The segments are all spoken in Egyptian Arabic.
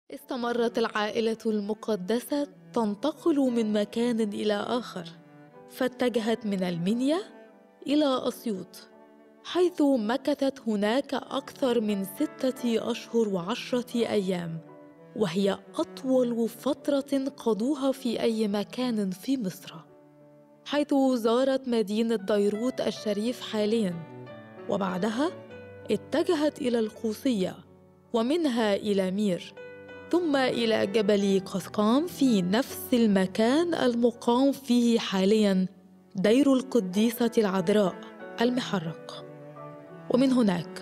استمرت العائلة المقدسة تنتقل من مكان إلى آخر فاتجهت من المنيا إلى أسيوط حيث مكثت هناك أكثر من ستة أشهر وعشرة أيام وهي أطول فترة قضوها في أي مكان في مصر حيث زارت مدينة ديروت الشريف حالياً وبعدها اتجهت إلى القوسية ومنها إلى مير ثم إلى جبل قسقام في نفس المكان المقام فيه حالياً دير القديسة العذراء المحرق ومن هناك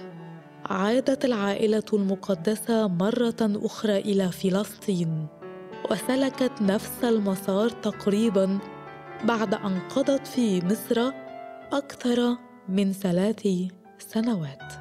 عادت العائله المقدسه مره اخرى الى فلسطين وسلكت نفس المسار تقريبا بعد ان قضت في مصر اكثر من ثلاث سنوات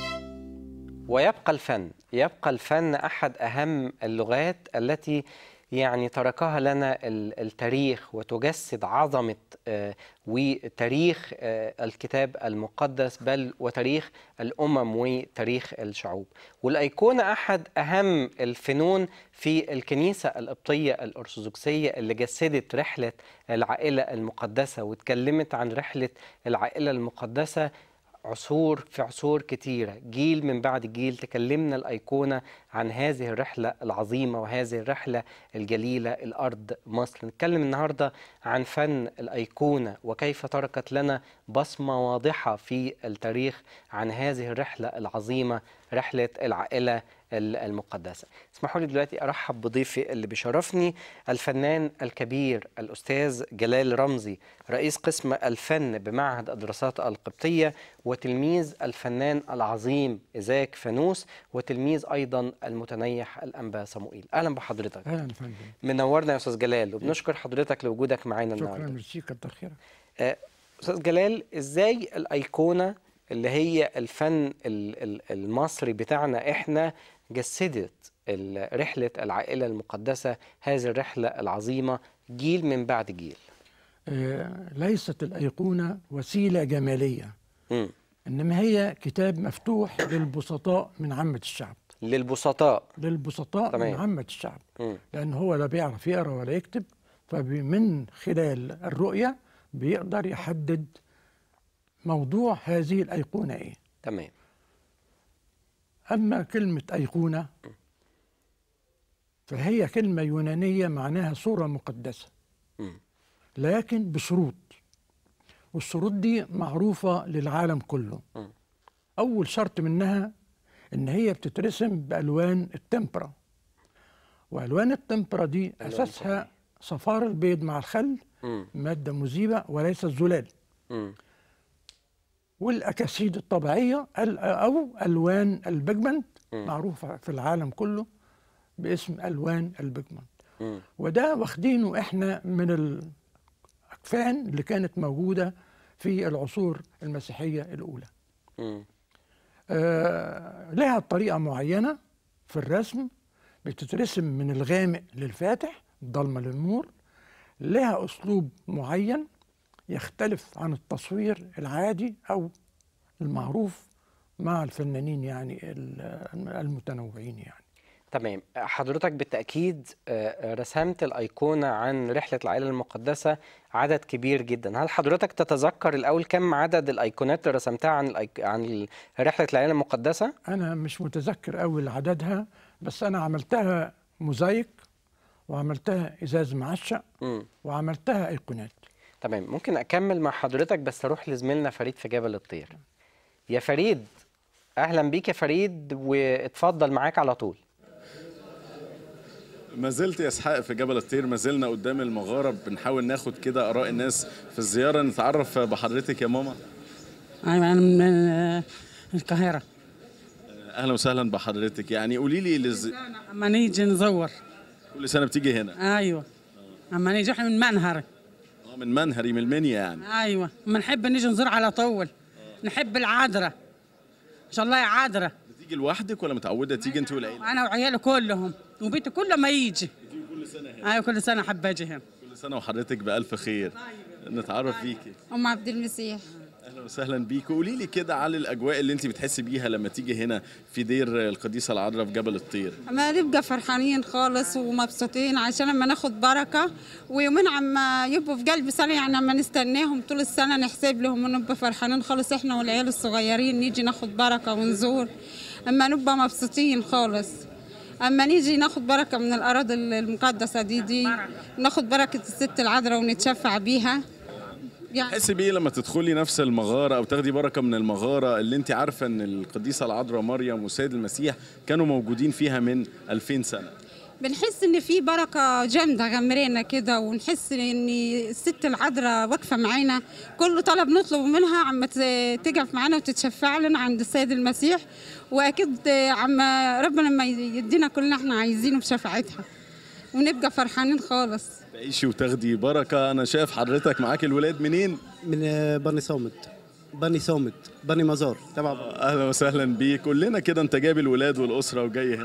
ويبقى الفن يبقى الفن أحد أهم اللغات التي يعني تركها لنا التاريخ وتجسد عظمة وتاريخ الكتاب المقدس بل وتاريخ الأمم وتاريخ الشعوب والأيقونة أحد أهم الفنون في الكنيسة القبطية الأرثوذكسية اللي جسدت رحلة العائلة المقدسة واتكلمت عن رحلة العائلة المقدسة عصور في عصور كتيرة جيل من بعد جيل تكلمنا الأيقونة عن هذه الرحلة العظيمة وهذه الرحلة الجليلة الأرض مصر نتكلم النهاردة عن فن الأيقونة وكيف تركت لنا بصمة واضحة في التاريخ عن هذه الرحلة العظيمة رحلة العائلة المقدسة اسمحوا لي دلوقتي أرحب بضيفي اللي بيشرفني الفنان الكبير الأستاذ جلال رمزي رئيس قسم الفن بمعهد الدراسات القبطية وتلميذ الفنان العظيم إزاك فانوس وتلميذ أيضا المتنيح الأنبا صموئيل أهلا بحضرتك اهلا يا فندم منورنا يا أستاذ جلال وبنشكر حضرتك لوجودك معانا شكرا النهارده ميرسي كتر خيرك آه، أستاذ جلال إزاي الأيقونة اللي هي الفن ال- ال- المصري بتاعنا إحنا جسدت ال- رحلة العائلة المقدسة هذه الرحلة العظيمة جيل من بعد جيل آه ليست الايقونه وسيله جماليه مم. انما هي كتاب مفتوح للبسطاء من عامه الشعب للبسطاء للبسطاء تمام. من عامه الشعب مم. لان هو لا بيعرف يقرا ولا يكتب فمن خلال الرؤيه بيقدر يحدد موضوع هذه الايقونه ايه تمام اما كلمه ايقونه فهي كلمه يونانيه معناها صوره مقدسه مم. لكن بشروط والشروط دي معروفة للعالم كله مم. أول شرط منها إن هي بتترسم بألوان التمبرا وألوان التمبرا دي أساسها صفار البيض مع الخل مم. مادة مذيبة وليس الزلال مم. والأكاسيد الطبيعية ال- أو ألوان البيجمنت مم. معروفة في العالم كله باسم ألوان البيجمنت مم. وده واخدينه احنا من الاكفان اللي كانت موجوده في العصور المسيحيه الاولى. مم. آه لها طريقه معينه في الرسم بتترسم من الغامق للفاتح الضلمه للنور لها اسلوب معين يختلف عن التصوير العادي او المعروف مع الفنانين يعني ال- المتنوعين يعني. تمام حضرتك بالتأكيد آه، رسمت الأيقونة عن رحلة العائلة المقدسة عدد كبير جدا هل حضرتك تتذكر الأول كم عدد الأيقونات اللي رسمتها عن الأيك... عن ال- رحلة العائلة المقدسة؟ انا مش متذكر قوي عددها بس انا عملتها موزايك وعملتها ازاز معشق مم. وعملتها ايقونات تمام ممكن أكمل مع حضرتك بس أروح لزميلنا فريد في جبل الطير يا فريد أهلا بيك يا فريد واتفضل معاك على طول ما زلت يا اسحاق في جبل الطير ما زلنا قدام المغاره بنحاول ناخد كده اراء الناس في الزياره نتعرف بحضرتك يا ماما أيوة أنا من آه، القاهرة اهلا وسهلا بحضرتك يعني قولي لي لز... أما نيجي نزور كل سنه بتيجي هنا أيوة أما نيجي إحنا من منهر اه من منهري من المنيا يعني أيوة أما نحب نيجي نزور على طول نحب العذراء إن شاء الله يا عذراء بتيجي لوحدك ولا متعوده تيجي انت والعيله أنا وعيالي كلهم وبيتي كل ما يجي كل سنه هنا أيوة كل سنة حابة أجي هنا كل سنه وحضرتك بالف خير نتعرف بيكي أم عبد المسيح اهلا وسهلا بيك قولي لي كده على الاجواء اللي انت بتحسي بيها لما تيجي هنا في دير القديسه العذراء في جبل الطير ما نبقى فرحانين خالص ومبسوطين عشان لما ناخد بركة ويومين عما يبقوا في قلب سنة يعني عما نستناهم طول السنة نحسب لهم ونبقى فرحانين خالص احنا والعيال الصغيرين نيجي ناخد بركة ونزور اما نبقى مبسوطين خالص اما نيجي ناخد بركة من الأراضي المقدسة دي دي ناخد بركة الست العذراء ونتشفع بيها يعني تحسي بيه لما تدخلي نفس المغاره او تاخدي بركه من المغاره اللي انت عارفه ان القديسه العذراء مريم والسيد المسيح كانوا موجودين فيها من 2000 سنه بنحس ان في بركه جامده غمرينا كده ونحس ان الست العذراء واقفه معانا كل طلب نطلب منها عم ت- تقف معانا وتتشفع لنا عند السيد المسيح واكيد عم ربنا ما يدينا كل اللي احنا عايزينه بشفاعتها ونبقى فرحانين خالص تعيشي وتاخدي بركه انا شايف حضرتك معاك الولاد منين من آه، بني صامت بني صامت بني مزار تبع اهلا وسهلا بيك قول لنا كده انت جايب الولاد والاسره وجاي هنا النهاردة.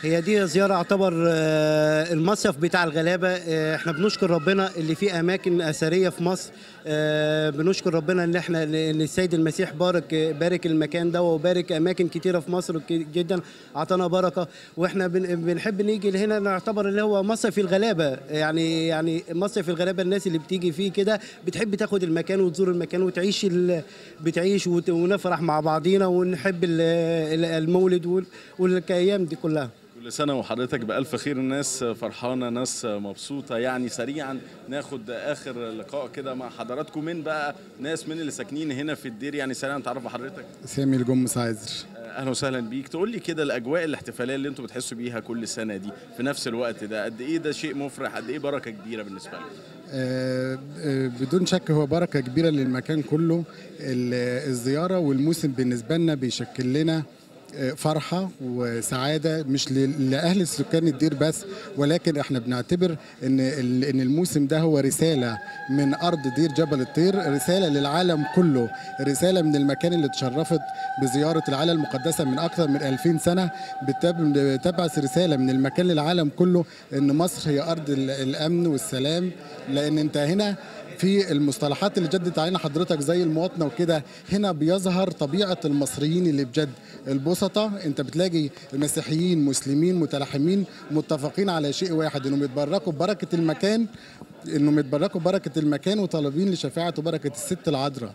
هي دي زيارة اعتبر آه، المصيف بتاع الغلابة آه، احنا بنشكر ربنا اللي فيه أماكن أثرية في مصر آه، بنشكر ربنا ان احنا ان السيد المسيح بارك بارك المكان ده وبارك أماكن كتيرة في مصر ك- جدا أعطانا بركة واحنا بن- بنحب نيجي هنا نعتبر اللي هو مصيف الغلابة يعني يعني مصيف الغلابة الناس اللي بتيجي فيه كده بتحب تاخد المكان وتزور المكان وتعيش ال- بتعيش وت- ونفرح مع بعضينا ونحب ال- ال- المولد وال- والأيام دي كلها كل سنة وحضرتك بألف خير الناس فرحانة ناس مبسوطة يعني سريعا ناخد آخر لقاء كده مع حضراتكم من بقى ناس من اللي ساكنين هنا في الدير يعني سريعا تعرفوا حضرتك سامي الجمس عازر اهلا وسهلا بيك تقول لي كده الاجواء الاحتفاليه اللي انتم بتحسوا بيها كل سنه دي في نفس الوقت ده قد ايه ده شيء مفرح قد ايه بركه كبيره بالنسبه لكم آه، آه، بدون شك هو بركة كبيرة للمكان كله ال- الزيارة والموسم بالنسبة لنا بيشكل لنا آه، فرحة وسعادة مش ل- لأهل سكان الدير بس ولكن احنا بنعتبر ان ال- ان الموسم ده هو رسالة من أرض دير جبل الطير رسالة للعالم كله رسالة من المكان اللي تشرفت بزيارة العائلة المقدسة من أكثر من 2000 سنة بتب- بتبعث رسالة من المكان للعالم كله ان مصر هي أرض ال- الأمن والسلام لأن انت هنا في المصطلحات اللي جدت علينا حضرتك زي المواطنه وكده هنا بيظهر طبيعه المصريين اللي بجد البسطة انت بتلاقي المسيحيين مسلمين متلاحمين متفقين على شيء واحد انهم يتبركوا ببركه المكان انهم يتبركوا ببركه المكان وطالبين لشفاعه وبركه الست العذراء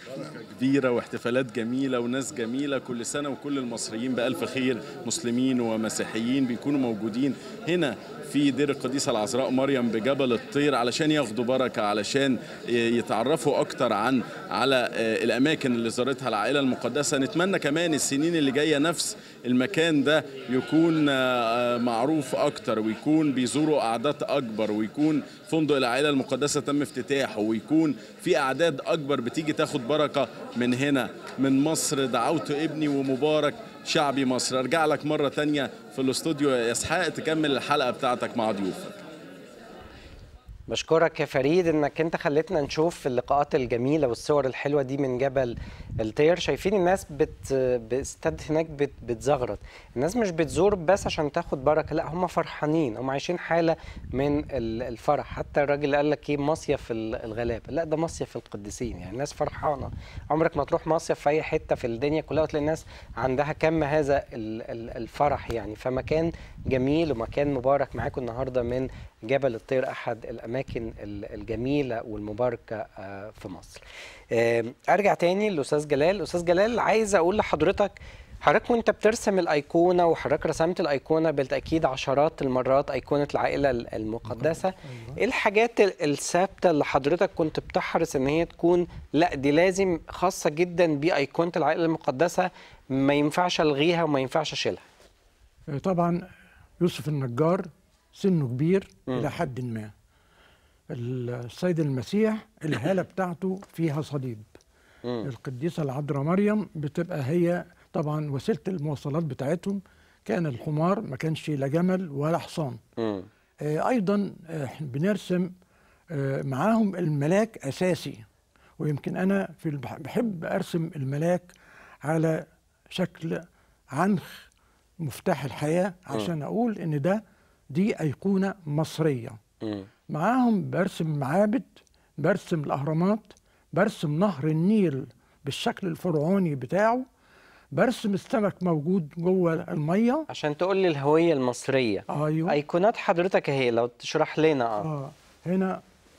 كبيره واحتفالات جميله وناس جميله كل سنه وكل المصريين بالف خير مسلمين ومسيحيين بيكونوا موجودين هنا في دير القديسه العذراء مريم بجبل الطير علشان ياخدوا بركه علشان يتعرفوا اكتر عن على الاماكن اللي زارتها العائله المقدسه نتمنى كمان السنين اللي جايه نفس المكان ده يكون معروف اكتر ويكون بيزوروا اعداد اكبر ويكون فندق العائله المقدسه تم افتتاحه ويكون في اعداد اكبر بتيجي تاخد بركه من هنا من مصر دعوت ابني ومبارك شعبي مصر ارجع لك مره تانية في الاستوديو يا اسحاق تكمل الحلقه بتاعتك مع ضيوفك بشكرك يا فريد انك انت خليتنا نشوف اللقاءات الجميله والصور الحلوه دي من جبل الطير شايفين الناس بت باستاد هناك بت بتزغرط الناس مش بتزور بس عشان تاخد بركه لا هم فرحانين هم عايشين حاله من الفرح حتى الراجل اللي قال لك ايه مصيف الغلابه لا ده مصيف القديسين يعني الناس فرحانه عمرك ما تروح مصيف في اي حته في الدنيا كلها وتلاقي الناس عندها كم هذا الفرح يعني فمكان جميل ومكان مبارك معاكم النهارده من جبل الطير احد الاماكن الجميله والمباركه في مصر ارجع تاني للاستاذ جلال استاذ جلال عايز اقول لحضرتك حضرتك وانت بترسم الايقونه وحضرتك رسمت الايقونه بالتاكيد عشرات المرات ايقونه العائله المقدسه ايه الحاجات الثابته اللي حضرتك كنت بتحرص ان هي تكون لا دي لازم خاصه جدا بايقونه العائله المقدسه ما ينفعش الغيها وما ينفعش اشيلها طبعا يوسف النجار سنه كبير م. الى حد ما السيد المسيح الهاله بتاعته فيها صليب م. القديسه العذراء مريم بتبقى هي طبعا وسيله المواصلات بتاعتهم كان الحمار ما كانش لا جمل ولا حصان م. آه ايضا آه بنرسم آه معاهم الملاك اساسي ويمكن انا في بحب ارسم الملاك على شكل عنخ مفتاح الحياه عشان اقول ان ده دي أيقونة مصرية م. معاهم برسم معابد برسم الأهرامات برسم نهر النيل بالشكل الفرعوني بتاعه برسم السمك موجود جوه المية عشان تقول لي الهوية المصرية أيوه أيقونات حضرتك أهي لو تشرح لنا آه, آه هنا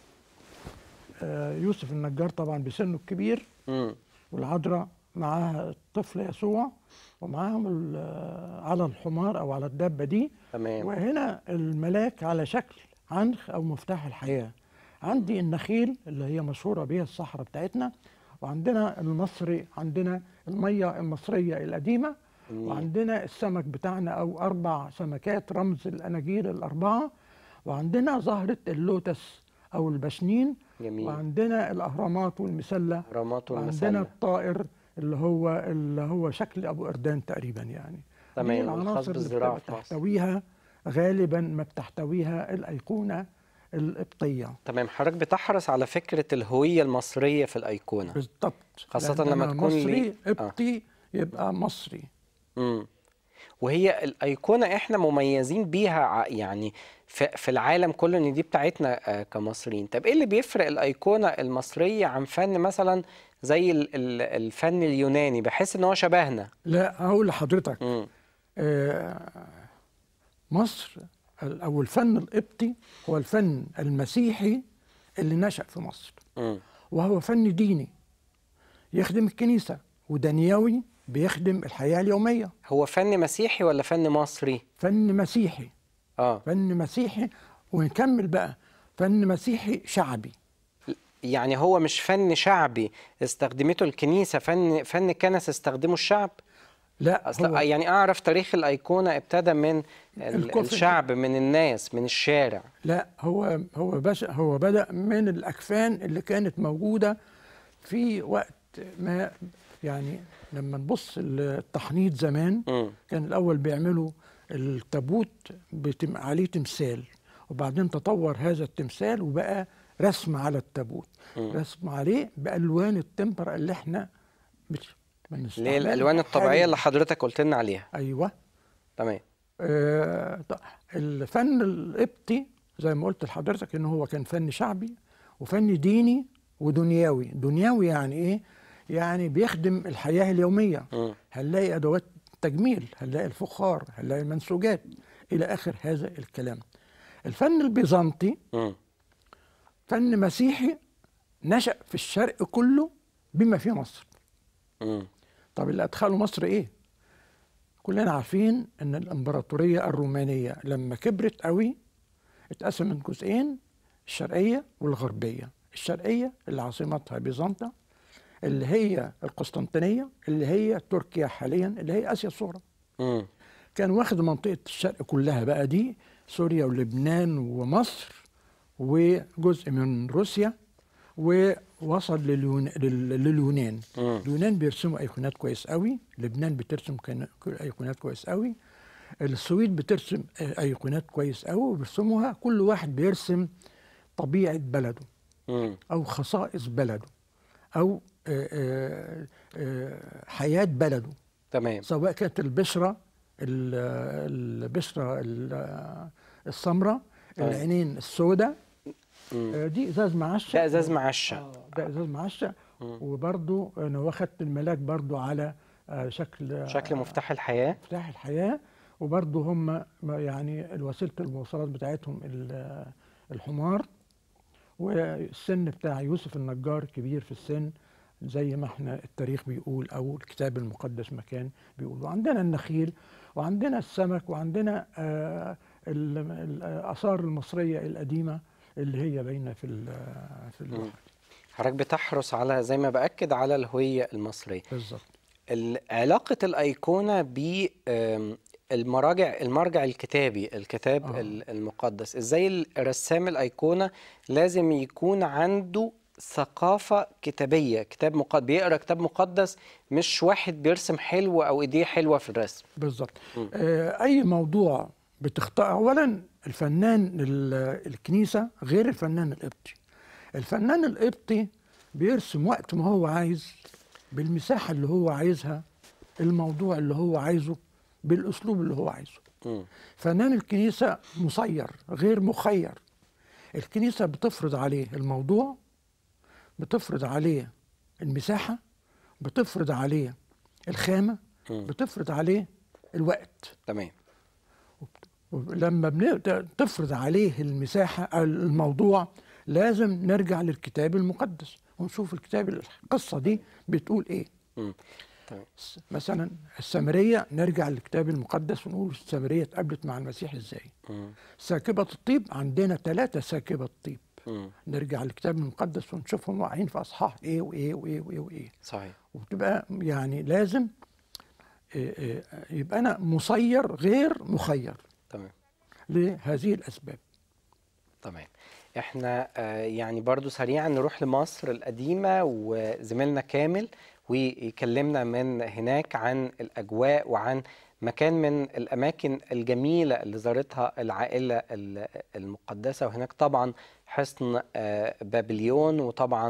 آه يوسف النجار طبعا بسنه الكبير م. والعذراء معاها الطفل يسوع ومعاهم على الحمار او على الدابه دي تمام وهنا الملاك على شكل عنخ او مفتاح الحياه عندي النخيل اللي هي مشهوره بها الصحراء بتاعتنا وعندنا المصري عندنا الميه المصريه القديمه مم. وعندنا السمك بتاعنا او اربع سمكات رمز الاناجيل الاربعه وعندنا زهره اللوتس او البشنين جميل. وعندنا الاهرامات والمسله اهرامات والمسله وعندنا الطائر اللي هو اللي هو شكل ابو اردان تقريبا يعني تمام العناصر اللي بتحتويها غالبا ما بتحتويها الايقونه القبطيه تمام حضرتك بتحرص على فكره الهويه المصريه في الايقونه بالضبط خاصه لما تكون مصري قبطي آه. يبقى مصري امم وهي الايقونه احنا مميزين بيها ع- يعني في في العالم كله ان دي بتاعتنا آه، كمصريين طب ايه اللي بيفرق الايقونه المصريه عن فن مثلا زي ال- ال- الفن اليوناني بحس ان هو شبهنا لا هقول لحضرتك مم. آه، مصر ال- او الفن القبطي هو الفن المسيحي اللي نشأ في مصر مم. وهو فن ديني يخدم الكنيسة ودنيوي بيخدم الحياة اليومية هو فن مسيحي ولا فن مصري فن مسيحي اه فن مسيحي ونكمل بقى فن مسيحي شعبي يعني هو مش فن شعبي استخدمته الكنيسه فن فن كنس استخدمه الشعب لا اصل هو يعني اعرف تاريخ الايقونه ابتدى من ال- الكفر. الشعب من الناس من الشارع لا هو هو بس هو بدأ من الأكفان اللي كانت موجودة في وقت ما يعني لما نبص التحنيط زمان مم. كان الأول بيعملوا التابوت بتم عليه تمثال وبعدين تطور هذا التمثال وبقى رسم على التابوت رسم عليه بألوان التمبر اللي احنا مش اللي هي الالوان الطبيعيه اللي حضرتك قلت لنا عليها أيوه تمام آه، ط- الفن القبطي زي ما قلت لحضرتك ان هو كان فن شعبي وفن ديني ودنيوي دنيوي يعني ايه يعني بيخدم الحياة اليومية مم. هنلاقي ادوات تجميل هنلاقي الفخار هنلاقي المنسوجات الى اخر هذا الكلام الفن البيزنطي مم. فن مسيحي نشأ في الشرق كله بما فيه مصر مم. طب اللي ادخله مصر ايه كلنا عارفين ان الامبراطوريه الرومانيه لما كبرت قوي اتقسمت جزئين الشرقيه والغربيه الشرقيه اللي عاصمتها بيزنطة اللي هي القسطنطينيه اللي هي تركيا حاليا اللي هي اسيا الصغرى مم. كان واخد منطقه الشرق كلها بقى دي سوريا ولبنان ومصر وجزء من روسيا ووصل لليون... لل- لليونان مم. اليونان بيرسموا ايقونات كويس قوي لبنان بترسم كان- ايقونات كويس قوي السويد بترسم آه، ايقونات كويس قوي وبيرسموها كل واحد بيرسم طبيعه بلده مم. او خصائص بلده او آه، آه، آه، حياه بلده تمام سواء كانت البشره ال- البشره ال- السمراء طيب. العينين السوداء مم. آه، دي ازاز معشه ده ازاز معشه آه، ده ازاز معشه وبرضو انا واخدت الملاك برضو على آه، شكل شكل مفتاح الحياه مفتاح الحياه وبرضو هم ما يعني وسيله المواصلات بتاعتهم ال- الحمار والسن بتاع يوسف النجار كبير في السن زي ما احنا التاريخ بيقول او الكتاب المقدس مكان بيقول وعندنا النخيل وعندنا السمك وعندنا آه، ال- الاثار المصريه القديمه اللي هي باينه في ال- في اللوحه حضرتك بتحرص على زي ما باكد على الهويه المصريه بالظبط ال- علاقه الايقونه ب آم، المراجع المرجع الكتابي الكتاب آه. ال- المقدس ازاي ال- رسام الايقونه لازم يكون عنده ثقافة كتابية كتاب مقدس بيقرأ كتاب مقدس مش واحد بيرسم حلو أو إيديه حلوة في الرسم بالظبط مم. آه، اي موضوع بتختار اولا الفنان ال- الكنيسه غير الفنان القبطي الفنان القبطي بيرسم وقت ما هو عايز بالمساحه اللي هو عايزها الموضوع اللي هو عايزه بالاسلوب اللي هو عايزه مم. فنان الكنيسه مسير غير مخير الكنيسه بتفرض عليه الموضوع بتفرض عليه المساحه بتفرض عليه الخامه مم. بتفرض عليه الوقت تمام لما بنبدا تفرض عليه المساحه أو الموضوع لازم نرجع للكتاب المقدس ونشوف الكتاب القصه دي بتقول ايه مم. تمام س- مثلا السامريه نرجع للكتاب المقدس ونقول السامريه اتقابلت مع المسيح ازاي مم. ساكبه الطيب عندنا ثلاثه ساكبه طيب مم. نرجع للكتاب المقدس ونشوفهم واقعين في اصحاح ايه وايه وايه وايه وايه صحيح وبتبقى يعني لازم إيه إيه يبقى انا مسير غير مخير تمام لهذه الاسباب تمام احنا آه، يعني برضو سريعا نروح لمصر القديمة وزميلنا كامل ويكلمنا من هناك عن الأجواء وعن مكان من الأماكن الجميلة اللي زارتها العائلة ال- المقدسة وهناك طبعا حصن آه، بابليون وطبعا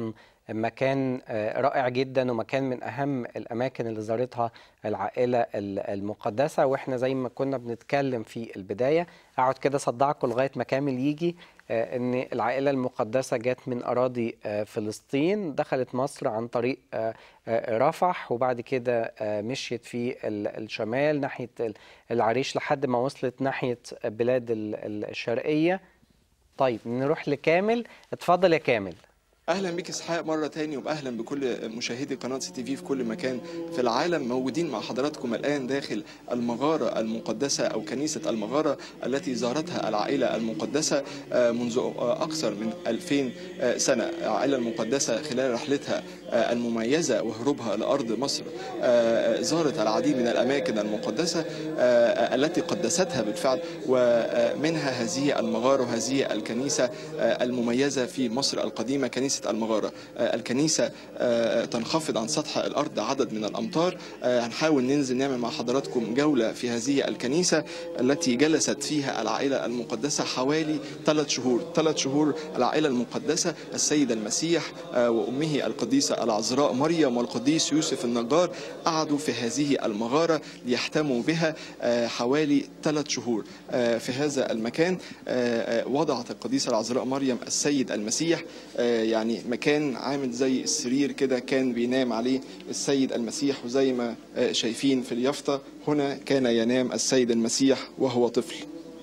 مكان آه، رائع جدا ومكان من اهم الاماكن اللي زارتها العائله ال- المقدسه واحنا زي ما كنا بنتكلم في البدايه اقعد كده صدعكم لغايه ما كامل يجي آه، ان العائله المقدسه جت من اراضي آه، فلسطين دخلت مصر عن طريق آه، آه، رفح وبعد كده آه، مشيت في ال- الشمال ناحيه ال- العريش لحد ما وصلت ناحيه بلاد ال- ال- الشرقيه طيب نروح لكامل اتفضل يا كامل اهلا بيك اسحاق مره تاني واهلا بكل مشاهدي قناه سي تي في في كل مكان في العالم موجودين مع حضراتكم الان داخل المغاره المقدسه او كنيسه المغاره التي زارتها العائله المقدسه آه، منذ آه، اكثر من 2000 آه، سنه العائله المقدسه خلال رحلتها آه، المميزه وهروبها لارض مصر آه، زارت العديد من الاماكن المقدسه آه، التي قدستها بالفعل ومنها هذه المغاره وهذه الكنيسه آه، المميزه في مصر القديمه كنيسه المغاره آه، الكنيسه آه، تنخفض عن سطح الارض عدد من الامتار آه، هنحاول ننزل نعمل مع حضراتكم جوله في هذه الكنيسه التي جلست فيها العائله المقدسه حوالي ثلاث شهور ثلاث شهور العائله المقدسه السيد المسيح آه، وامه القديسه العذراء مريم والقديس يوسف النجار قعدوا في هذه المغاره ليحتموا بها آه، حوالي ثلاث شهور آه، في هذا المكان آه، آه، وضعت القديسه العذراء مريم السيد المسيح آه، يعني مكان عامل زي السرير كده كان بينام عليه السيد المسيح وزي ما آه، شايفين في اليافطه هنا كان ينام السيد المسيح وهو طفل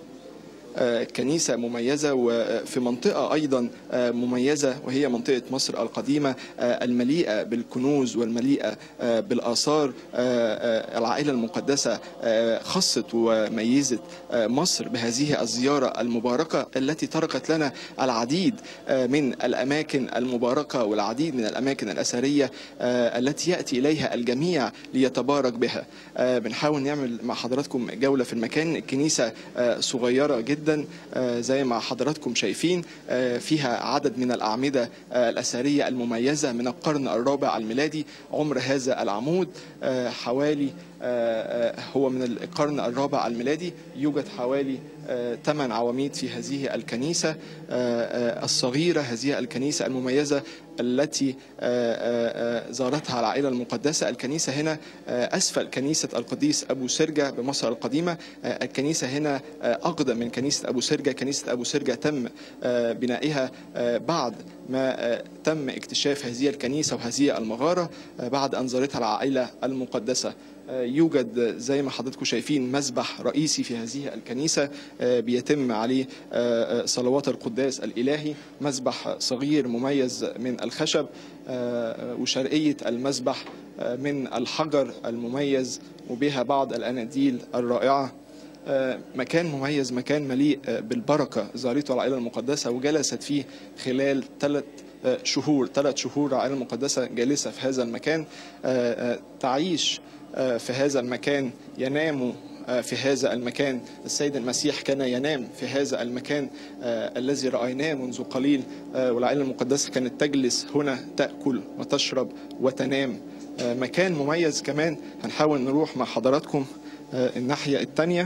آه، كنيسة مميزة وفي منطقة أيضا آه، مميزة وهي منطقة مصر القديمة آه، المليئة بالكنوز والمليئة آه، بالآثار آه، آه، العائلة المقدسة آه، خصت وميزت آه، مصر بهذه الزيارة المباركة التي تركت لنا العديد آه، من الأماكن المباركة والعديد من الأماكن الأثرية آه، التي يأتي إليها الجميع ليتبارك بها آه، بنحاول نعمل مع حضراتكم جولة في المكان الكنيسة آه، صغيرة جدا آه، زي ما حضراتكم شايفين آه، فيها عدد من الأعمدة آه، الأثرية المميزة من القرن الرابع الميلادي عمر هذا العمود آه، حوالي آه، آه، هو من القرن الرابع الميلادي يوجد حوالي ثمان عواميد في هذه الكنيسة آه، آه، الصغيرة هذه الكنيسة المميزة التي آه، آه، آه، زارتها العائلة المقدسة الكنيسة هنا آه، أسفل كنيسة القديس أبو سرجة بمصر القديمة آه، الكنيسة هنا آه، أقدم من كنيسة أبو سرجة كنيسة أبو سرجة تم آه، بنائها آه، بعد ما آه، تم اكتشاف هذه الكنيسة وهذه المغارة آه، بعد أن زارتها العائلة المقدسة آه، يوجد زي ما حضراتكم شايفين مسبح رئيسي في هذه الكنيسة آه، بيتم عليه آه، آه، صلوات القداس الإلهي مسبح صغير مميز من الخشب آه، آه، وشرقية المسبح آه، من الحجر المميز وبها بعض الأناديل الرائعة آه، مكان مميز مكان مليء آه، بالبركة زارته العائلة المقدسة وجلست فيه خلال ثلاث آه، شهور ثلاث شهور العائلة المقدسة جالسة في هذا المكان آه، آه، تعيش آه، في هذا المكان ينام آه، في هذا المكان السيد المسيح كان ينام في هذا المكان آه، الذي رأيناه منذ قليل آه، والعائلة المقدسة كانت تجلس هنا تأكل وتشرب وتنام آه، مكان مميز كمان هنحاول نروح مع حضراتكم آه، الناحية الثانية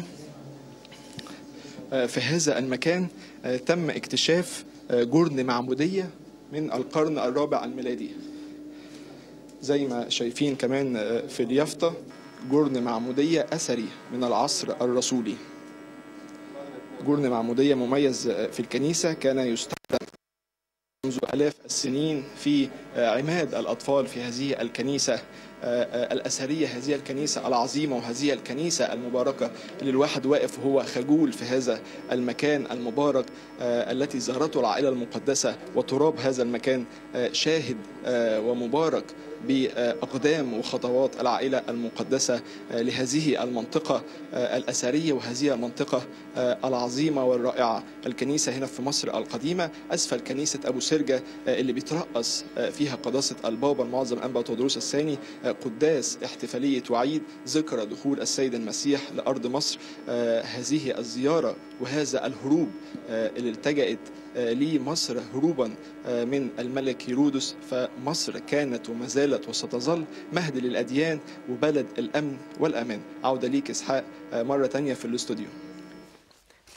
في هذا المكان آه، تم اكتشاف آه، جرن معمودية من القرن الرابع الميلادي زي ما شايفين كمان آه، في اليافطة جرن معمودية أثري من العصر الرسولي جرن معمودية مميز آه، في الكنيسة كان يستخدم منذ آلاف السنين في آه، عماد الأطفال في هذه الكنيسة آه، آه، الأثرية هذه الكنيسة العظيمة وهذه الكنيسة المباركة اللي الواحد واقف وهو خجول في هذا المكان المبارك آه، التي زارته العائلة المقدسة وتراب هذا المكان آه، شاهد آه، ومبارك بأقدام وخطوات العائلة المقدسة آه، لهذه المنطقة آه، الأثرية وهذه المنطقة آه، العظيمة والرائعة الكنيسة هنا في مصر القديمة أسفل كنيسة أبو سرجة آه، اللي بيترأس آه، فيها قداسة البابا المعظم أنبا تودروس الثاني آه، قداس احتفالية وعيد ذكرى دخول السيد المسيح لأرض مصر آه، هذه الزيارة وهذا الهروب آه، اللي التجأت آه، لمصر هروبا آه، من الملك هيرودس فمصر كانت وما زالت وستظل مهد للأديان وبلد الأمن والأمان عودة ليك إسحاق آه، مرة تانية في الاستوديو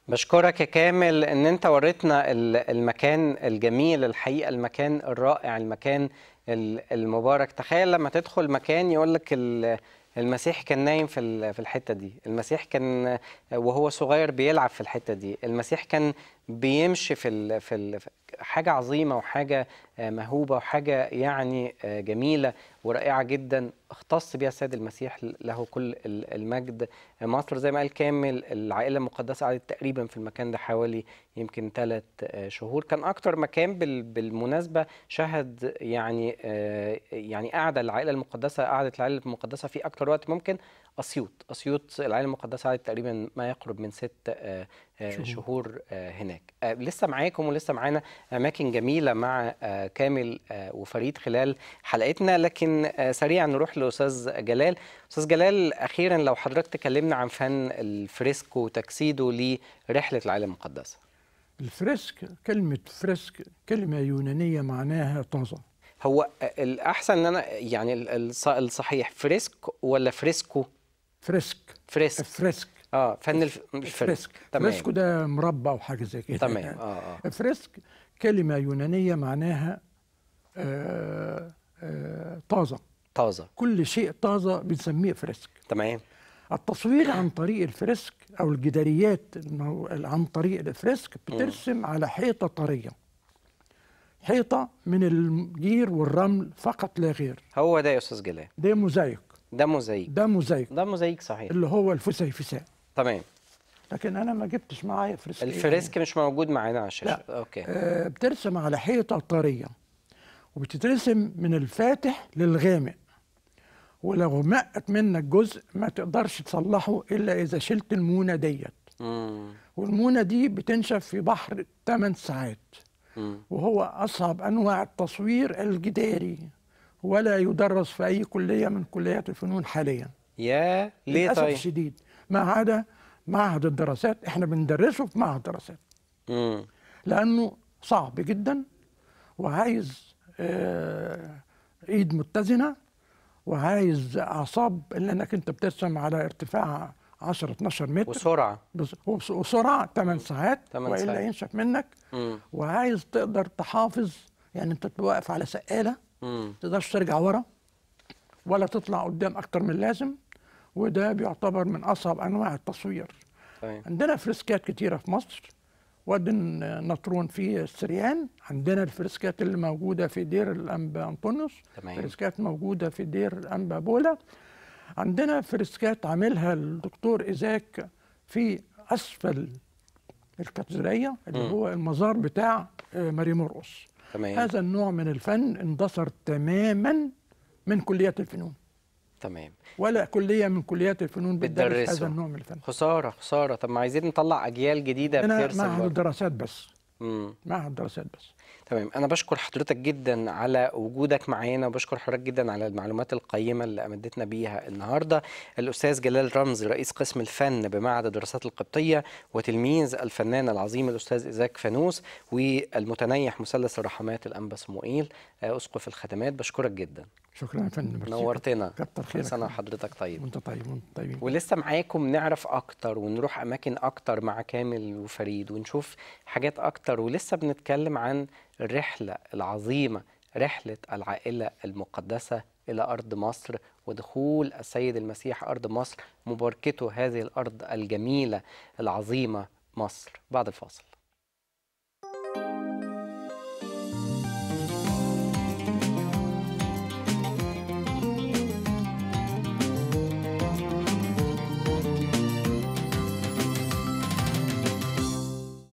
بشكرك يا كامل ان انت وريتنا ال- المكان الجميل الحقيقه المكان الرائع المكان ال- المبارك تخيل لما تدخل مكان يقول لك المسيح كان نايم في ال- في الحته دي المسيح كان وهو صغير بيلعب في الحته دي المسيح كان بيمشي في ال في ال حاجه عظيمه وحاجه آه، مهوبه وحاجه يعني آه، جميله ورائعه جدا اختص بها السيد المسيح له كل ال- المجد مصر زي ما قال كامل العائله المقدسه قعدت تقريبا في المكان ده حوالي يمكن ثلاث شهور كان اكتر مكان بال- بالمناسبه شهد يعني آه، يعني قعده العائله المقدسه قعدت العائله المقدسه في اكتر وقت ممكن اسيوط اسيوط العائله المقدسه قعدت تقريبا ما يقرب من ست آه، آه، شهور. شهور آه، هناك آه، لسه معاكم ولسه معانا اماكن جميله مع آه، كامل آه، وفريد خلال حلقتنا لكن آه، سريعا نروح لاستاذ جلال استاذ جلال اخيرا لو حضرتك تكلمنا عن فن الفريسكو وتجسيده لرحله العائله المقدسه الفريسك كلمة فريسك كلمة يونانية معناها طازة هو الاحسن ان انا يعني ال- الص- الصحيح فريسك ولا فريسكو فريسك فريسك فريسك اه فن الف... الفريسك فريسك تمام فريسكو ده مربع وحاجة زي كده تمام اه اه فريسك كلمة يونانية معناها آه آه طازة طازه كل شيء طازة بنسميه فريسك تمام التصوير عن طريق الفريسك او الجداريات المو- عن طريق الفريسك بترسم على حيطه طريه حيطه من الجير والرمل فقط لا غير هو ده يا استاذ جلال ده موزايك ده موزايك ده موزايك ده موزايك صحيح اللي هو الفسيفساء تمام لكن انا ما جبتش معايا فريسك الفريسك مش موجود معانا على الشاشه لا. اوكي آه بترسم على حيطه طريه وبتترسم من الفاتح للغامق ولو غمقت منك جزء ما تقدرش تصلحه الا اذا شلت المونه ديت مم. والمونه دي بتنشف في بحر 8 ساعات مم. وهو اصعب انواع التصوير الجداري ولا يدرس في اي كليه من كليات الفنون حاليا يا ليه للاسف طيب الشديد ما عدا معهد الدراسات احنا بندرسه في معهد الدراسات مم. لانه صعب جدا وعايز آه، ايد متزنه وعايز اعصاب لانك انت بترسم على ارتفاع 10 12 متر وسرعه بس- وبس- وسرعه 8 ساعات 8 والا ساعات. ينشف منك مم. وعايز تقدر تحافظ يعني انت تبقى واقف على سقاله مم. ما تقدرش ترجع ورا ولا تطلع قدام اكتر من اللازم وده بيعتبر من اصعب انواع التصوير تمام عندنا فريسكات كتيره في مصر وادي النطرون في السريان عندنا الفريسكات اللي موجوده في دير الانبا انطونيوس تمام. فريسكات موجوده في دير الانبا بولا عندنا فريسكات عاملها الدكتور ايزاك في اسفل الكاتدرائيه اللي مم. هو المزار بتاع آه، ماري مرقص تمام هذا النوع من الفن اندثر تماما من كليات الفنون تمام ولا كليه من كليات الفنون بتدرس بتدرسه. هذا النوع من الفن خساره خساره طب ما عايزين نطلع اجيال جديده انا بترسم معهد برضه. الدراسات بس مم. معهد الدراسات بس تمام انا بشكر حضرتك جدا على وجودك معانا وبشكر حضرتك جدا على المعلومات القيمه اللي امدتنا بيها النهارده الاستاذ جلال رمزي رئيس قسم الفن بمعهد الدراسات القبطيه وتلميذ الفنان العظيم الاستاذ ايزاك فانوس والمتنيح مثلث الرحمات الانبا صموئيل آه، اسقف الخدمات بشكرك جدا شكرا يا فندم ميرسي. نورتنا كتر كل خيرك سنه وحضرتك طيب وانت طيب وانت طيبين ولسه معاكم نعرف اكتر ونروح اماكن اكتر مع كامل وفريد ونشوف حاجات اكتر ولسه بنتكلم عن الرحله العظيمه رحله العائله المقدسه الى ارض مصر ودخول السيد المسيح ارض مصر مباركته هذه الارض الجميله العظيمه مصر بعد الفاصل